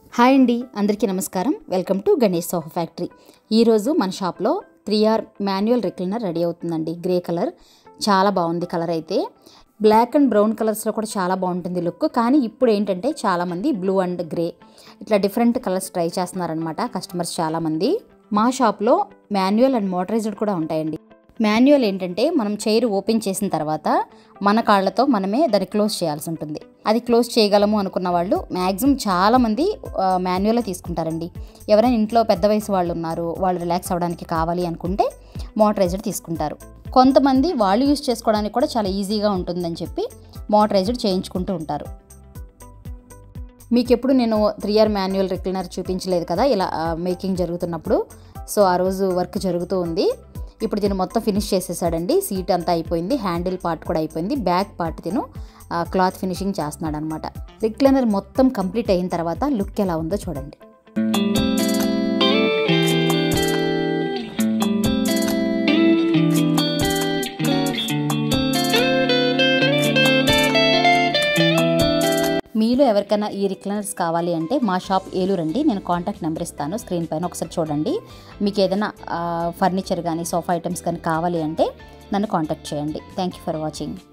hi అండి అందరికీ నమస్కారం welcome to Ganesh sofa factory ఈరోజు మన షాప్లో three R manual recliner ready అవుతుందండి గ్రే కలర్ చాలా బాగుంది కలర్ అయితే బ్లాక్ అండ్ బ్రౌన్ కలర్స్లో కూడా చాలా బాగుంటుంది లుక్ కానీ ఇప్పుడు ఏంటంటే చాలామంది బ్లూ అండ్ గ్రే ఇట్లా డిఫరెంట్ కలర్స్ ట్రై చేస్తున్నారనమాట కస్టమర్స్ చాలామంది మా షాప్లో మాన్యువల్ అండ్ మోటరైజ్డ్ కూడా ఉంటాయండి మాన్యువల్ ఏంటంటే మనం చైర్ ఓపెన్ చేసిన తర్వాత మన కాళ్ళతో మనమే దాన్ని క్లోజ్ చేయాల్సి ఉంటుంది అది క్లోజ్ చేయగలము అనుకున్న వాళ్ళు మ్యాక్సిమం చాలామంది మాన్యువలే తీసుకుంటారండి ఎవరైనా ఇంట్లో పెద్ద వయసు వాళ్ళు ఉన్నారు వాళ్ళు రిలాక్స్ అవ్వడానికి కావాలి అనుకుంటే మోటరైజ్డ్ తీసుకుంటారు కొంతమంది వాళ్ళు యూజ్ చేసుకోవడానికి కూడా చాలా ఈజీగా ఉంటుందని చెప్పి మోటరైజ్డ్ చేయించుకుంటూ ఉంటారు మీకు ఎప్పుడు నేను త్రీ ఇయర్ మాన్యువల్ రిక్లైనర్ చూపించలేదు కదా ఇలా మేకింగ్ జరుగుతున్నప్పుడు సో ఆ రోజు వర్క్ జరుగుతూ ఉంది ఇప్పుడు దీన్ని మొత్తం ఫినిష్ చేసేసాడండి సీట్ అంతా అయిపోయింది హ్యాండిల్ పార్ట్ కూడా అయిపోయింది బ్యాక్ పార్ట్ తిను క్లాత్ ఫినిషింగ్ చేస్తున్నాడు అనమాట రిక్లైనర్ మొత్తం కంప్లీట్ అయిన తర్వాత లుక్ ఎలా ఉందో చూడండి మీలో ఎవరికైనా ఈ రిక్లైనర్స్ కావాలి అంటే మా షాప్ ఏలూరు అండి నేను కాంటాక్ట్ నెంబర్ ఇస్తాను స్క్రీన్ పైన ఒకసారి చూడండి మీకు ఏదైనా ఫర్నిచర్ కానీ సోఫా ఐటమ్స్ కానీ కావాలి అంటే నన్ను కాంటాక్ట్ చేయండి థ్యాంక్ యూ ఫర్ వాచింగ్